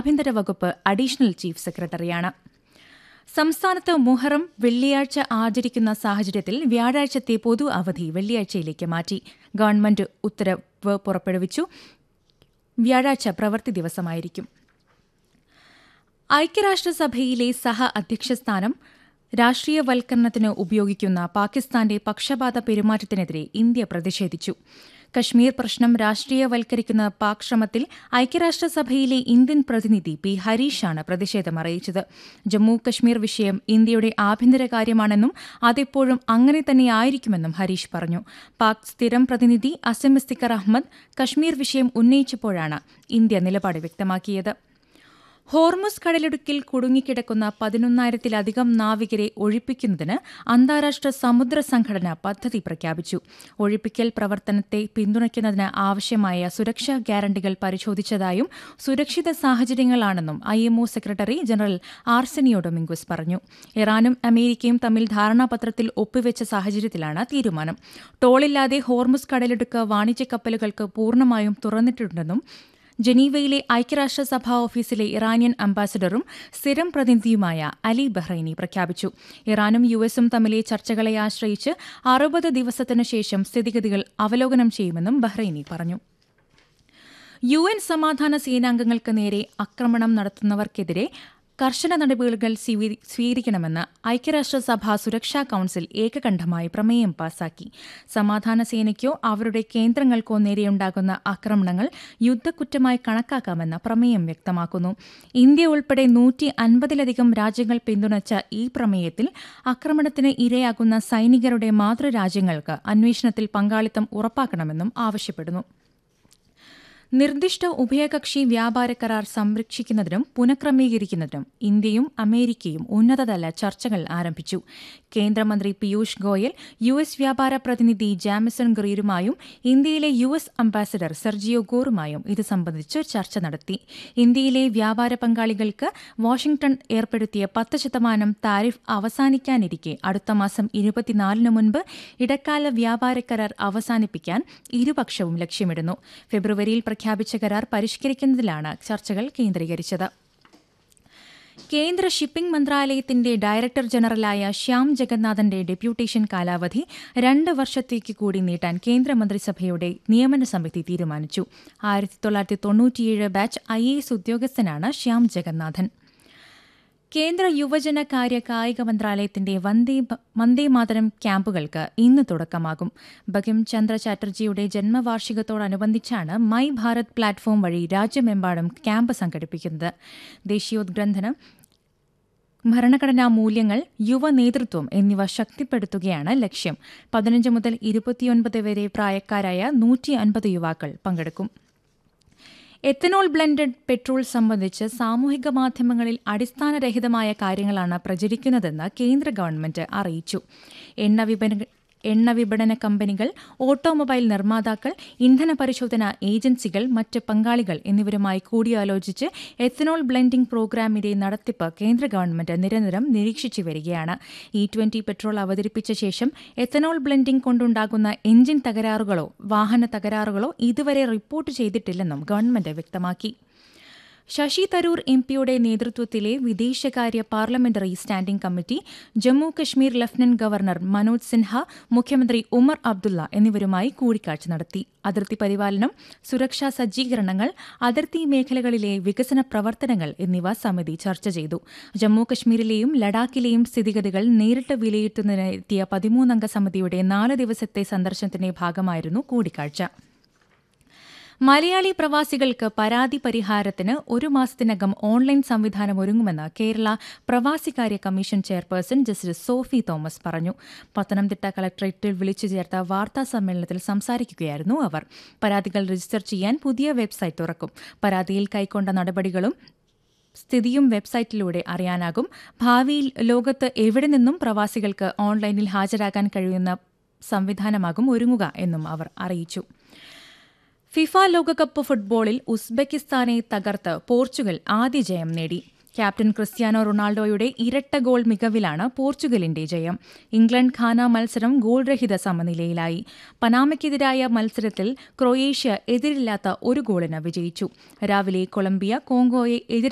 ആഭ്യന്തര വകുപ്പ് additional chief സെക്രട്ടറിയാണ് സംസ്ഥാനത്ത് മുഹറം വെള്ളിയാഴ്ച ആചരിക്കുന്ന സാഹചര്യത്തിൽ വ്യാഴാഴ്ചത്തെ പൊതു അവധി വെള്ളിയാഴ്ചയിലേക്ക് മാറ്റി ഗവൺമെന്റ് ഉത്തരവ് പുറപ്പെടുവിച്ചു വ്യാഴാഴ്ച പ്രവൃത്തി ദിവസമായിരിക്കും ഐക്യരാഷ്ട്രസഭയിലെ സഹ അധ്യക്ഷസ്ഥാനം രാഷ്ട്രീയവൽക്കരണത്തിന് ഉപയോഗിക്കുന്ന പാകിസ്ഥാന്റെ പക്ഷപാത പെരുമാറ്റത്തിനെതിരെ ഇന്ത്യ പ്രതിഷേധിച്ചു കശ്മീർ പ്രശ്നം രാഷ്ട്രീയവൽക്കരിക്കുന്ന പാക് ശ്രമത്തിൽ ഐക്യരാഷ്ട്രസഭയിലെ ഇന്ത്യൻ പ്രതിനിധി പി ഹരീഷാണ് പ്രതിഷേധം അറിയിച്ചത് ജമ്മു കശ്മീർ വിഷയം ഇന്ത്യയുടെ ആഭ്യന്തര കാര്യമാണെന്നും അതെപ്പോഴും അങ്ങനെ തന്നെയായിരിക്കുമെന്നും ഹരീഷ് പറഞ്ഞു പാക് സ്ഥിരം പ്രതിനിധി അസം ഇസ്തിഖർ അഹമ്മദ് കശ്മീർ വിഷയം ഉന്നയിച്ചപ്പോഴാണ് ഇന്ത്യ നിലപാട് വ്യക്തമാക്കിയത് ഹോർമുസ് കടലിടുക്കിൽ കുടുങ്ങിക്കിടക്കുന്ന പതിനൊന്നായിരത്തിലധികം നാവികരെ ഒഴിപ്പിക്കുന്നതിന് അന്താരാഷ്ട്ര സമുദ്ര സംഘടന പദ്ധതി പ്രഖ്യാപിച്ചു ഒഴിപ്പിക്കൽ പ്രവർത്തനത്തെ പിന്തുണയ്ക്കുന്നതിന് ആവശ്യമായ സുരക്ഷാ ഗ്യാരണ്ടികൾ പരിശോധിച്ചതായും സുരക്ഷിത സാഹചര്യങ്ങളാണെന്നും IMO secretary general Arsenio Dominguez പറഞ്ഞു ഇറാനും അമേരിക്കയും തമ്മിൽ ധാരണാപത്രത്തിൽ ഒപ്പുവെച്ച സാഹചര്യത്തിലാണ് തീരുമാനം ടോളില്ലാതെ ഹോർമുസ് കടലിടുക്ക് വാണിജ്യ കപ്പലുകൾക്ക് പൂർണ്ണമായും തുറന്നിട്ടുണ്ടെന്നും ജനീവയിലെ ഐക്യരാഷ്ട്രസഭാ ഓഫീസിലെ ഇറാനിയൻ അംബാസഡറും സ്ഥിരം പ്രതിനിധിയുമായ അലി ബഹ്റൈനി പ്രഖ്യാപിച്ചു ഇറാനും യുഎസും തമ്മിലെ ചർച്ചകളെ ആശ്രയിച്ച് അറുപത് ദിവസത്തിനു ശേഷം സ്ഥിതിഗതികൾ അവലോകനം ചെയ്യുമെന്നും ബഹ്റൈനി പറഞ്ഞു യു എൻ സമാധാന സേനാംഗങ്ങൾക്ക് നേരെ ആക്രമണം നടത്തുന്നവർക്കെതിരെ കർശന നടപടികൾ സ്വീകരിക്കണമെന്ന് ഐക്യരാഷ്ട്രസഭ സുരക്ഷാ കൌൺസിൽ ഏകകണ്ഠമായി പ്രമേയം പാസാക്കി സമാധാന സേനയ്ക്കോ അവരുടെ കേന്ദ്രങ്ങൾക്കോ നേരെയുണ്ടാകുന്ന ആക്രമണങ്ങൾ യുദ്ധക്കുറ്റമായി കണക്കാക്കാമെന്ന് പ്രമേയം വ്യക്തമാക്കുന്നു ഇന്ത്യ ഉൾപ്പെടെ നൂറ്റി അൻപതിലധികം രാജ്യങ്ങൾ പിന്തുണച്ച ഈ പ്രമേയത്തിൽ ആക്രമണത്തിന് ഇരയാകുന്ന സൈനികരുടെ മാതൃരാജ്യങ്ങൾക്ക് അന്വേഷണത്തിൽ പങ്കാളിത്തം ഉറപ്പാക്കണമെന്നും ആവശ്യപ്പെടുന്നു നിർദ്ദിഷ്ട ഉഭയകക്ഷി വ്യാപാര കരാർ സംരക്ഷിക്കുന്നതിനും പുനഃക്രമീകരിക്കുന്നതിനും ഇന്ത്യയും അമേരിക്കയും ഉന്നതതല ചർച്ചകൾ ആരംഭിച്ചു കേന്ദ്രമന്ത്രി പീയൂഷ് ഗോയൽ യു എസ് വ്യാപാര പ്രതിനിധി ജാമിസൺ ഗ്രീറുമായും ഇന്ത്യയിലെ യു എസ് അംബാസഡർ സെർജിയോ ഗോറുമായും ഇത് സംബന്ധിച്ച് ചർച്ച നടത്തി ഇന്ത്യയിലെ വ്യാപാര പങ്കാളികൾക്ക് വാഷിംഗ്ടൺ ഏർപ്പെടുത്തിയ പത്ത് ശതമാനം താരിഫ് അവസാനിക്കാനിരിക്കെ അടുത്ത മാസം ഇരുപത്തിനാലിന് മുൻപ് ഇടക്കാല വ്യാപാര കരാർ അവസാനിപ്പിക്കാൻ ഇരുപക്ഷവും ലക്ഷ്യമിടുന്നു ഫെബ്രുവരിയിൽ പ്രഖ്യാപിച്ച കരാർ പരിഷ്കരിക്കുന്നതിലാണ് ചർച്ചകൾ കേന്ദ്രീകരിച്ചത് കേന്ദ്ര ഷിപ്പിംഗ് മന്ത്രാലയത്തിന്റെ ഡയറക്ടർ ജനറലായ ശ്യാം ജഗന്നാഥന്റെ ഡെപ്യൂട്ടേഷൻ കാലാവധി രണ്ട് വർഷത്തേക്ക് കൂടി നീട്ടാൻ കേന്ദ്രമന്ത്രിസഭയുടെ നിയമന സമിതി തീരുമാനിച്ചു ആയിരത്തി തൊള്ളായിരത്തി തൊണ്ണൂറ്റിയേഴ് ബാച്ച് ഐ എ എസ് ഉദ്യോഗസ്ഥനാണ് ശ്യാം ജഗന്നാഥൻ കേന്ദ്ര യുവജനകാര്യ കായിക മന്ത്രാലയത്തിന്റെ വന്ദേ വന്ദേമാതരം ക്യാമ്പുകൾക്ക് ഇന്ന് തുടക്കമാകും ബകിം ചന്ദ്ര ചാറ്റർജിയുടെ ജന്മവാർഷികത്തോടനുബന്ധിച്ചാണ് മൈ ഭാരത് പ്ലാറ്റ്ഫോം വഴി രാജ്യമെമ്പാടും ക്യാമ്പ് സംഘടിപ്പിക്കുന്നത് ദേശീയോദ്ഗ്രന്ഥനം ഭരണഘടനാ മൂല്യങ്ങൾ യുവ നേതൃത്വം എന്നിവ ശക്തിപ്പെടുത്തുകയാണ് ലക്ഷ്യം പതിനഞ്ച് മുതൽ ഇരുപത്തിയൊൻപത് വരെ പ്രായക്കാരായ നൂറ്റി അൻപത് യുവാക്കൾ പങ്കെടുക്കും എത്തനോൾ ബ്ലെൻഡഡ് പെട്രോൾ സംബന്ധിച്ച് സാമൂഹിക മാധ്യമങ്ങളിൽ അടിസ്ഥാനരഹിതമായ കാര്യങ്ങളാണ് പ്രചരിക്കുന്നതെന്ന് കേന്ദ്ര ഗവൺമെന്റ് അറിയിച്ചു എണ്ണ വിപണ എണ്ണ വിപണന കമ്പനികൾ ഓട്ടോമൊബൈൽ നിർമ്മാതാക്കൾ ഇന്ധന പരിശോധന ഏജൻസികൾ മറ്റ് പങ്കാളികൾ എന്നിവരുമായി കൂടിയാലോചിച്ച് എത്തനോൾ ബ്ലെൻഡിംഗ് പ്രോഗ്രാമിന്റെ നടത്തിപ്പ് കേന്ദ്ര ഗവൺമെന്റ് നിരന്തരം നിരീക്ഷിച്ചു വരികയാണ് ഇ ട്വന്റി പെട്രോൾ അവതരിപ്പിച്ച ശേഷം എത്തനോൾ ബ്ലെൻഡിംഗ് കൊണ്ടുണ്ടാകുന്ന എഞ്ചിൻ തകരാറുകളോ വാഹന തകരാറുകളോ ഇതുവരെ റിപ്പോർട്ട് ചെയ്തിട്ടില്ലെന്നും ഗവൺമെന്റ് വ്യക്തമാക്കി ശശി തരൂർ എം പിയുടെ നേതൃത്വത്തിലെ വിദേശകാര്യ parliamentary standing committee Jammu Kashmir lieutenant governor Manoj Sinha മുഖ്യമന്ത്രി ഉമർ അബ്ദുള്ള എന്നിവരുമായി കൂടിക്കാഴ്ച നടത്തി അതിർത്തി പരിപാലനം സുരക്ഷാ സജ്ജീകരണങ്ങൾ അതിർത്തി മേഖലകളിലെ വികസന പ്രവർത്തനങ്ങൾ എന്നിവ സമിതി ചർച്ച ചെയ്തു ജമ്മു കശ്മീരിലെയും ലഡാക്കിലെയും സ്ഥിതിഗതികൾ നേരിട്ട് വിലയിരുത്തുന്നതിനെത്തിയ പതിമൂന്നംഗ സമിതിയുടെ നാല് ദിവസത്തെ സന്ദർശനത്തിന്റെ ഭാഗമായിരുന്നു കൂടിക്കാഴ്ച മലയാളി പ്രവാസികൾക്ക് പരാതി പരിഹാരത്തിന് ഒരു മാസത്തിനകം ഓൺലൈൻ സംവിധാനം ഒരുങ്ങുമെന്ന് കേരള പ്രവാസികാര്യ commission chairperson justice Sophy Thomas പറഞ്ഞു പത്തനംതിട്ട കളക്ടറേറ്റിൽ വിളിച്ചു ചേർത്ത വാർത്താ സമ്മേളനത്തിൽ സംസാരിക്കുകയായിരുന്നു അവർ പരാതികൾ രജിസ്റ്റർ ചെയ്യാൻ പുതിയ വെബ്സൈറ്റ് തുറക്കും പരാതിയിൽ കൈക്കൊണ്ട നടപടികളും സ്ഥിതിയും വെബ്സൈറ്റിലൂടെ അറിയാനാകും ഭാവിയിൽ ലോകത്ത് എവിടെ നിന്നും പ്രവാസികൾക്ക് ഓൺലൈനിൽ ഹാജരാകാൻ കഴിയുന്ന സംവിധാനമാകും ഒരുങ്ങുക എന്നും അവർ അറിയിച്ചു ഫിഫ ലോകകപ്പ് ഫുട്ബോളിൽ ഉസ്ബെക്കിസ്ഥാനെ തകർത്ത് പോർച്ചുഗൽ ആദ്യ ജയം നേടി ക്യാപ്റ്റൻ ക്രിസ്ത്യാനോ റൊണാൾഡോയുടെ ഇരട്ട ഗോൾ മികവിലാണ് പോർച്ചുഗലിന്റെ ജയം ഇംഗ്ലണ്ട് ഖാന മത്സരം ഗോൾരഹിത സമനിലയിലായി പനാമയ്ക്കെതിരായ മത്സരത്തിൽ ക്രൊയേഷ്യ എതിരില്ലാത്ത ഒരു ഗോളിന് വിജയിച്ചു രാവിലെ കൊളംബിയ കോങ്കോയെ എതിർ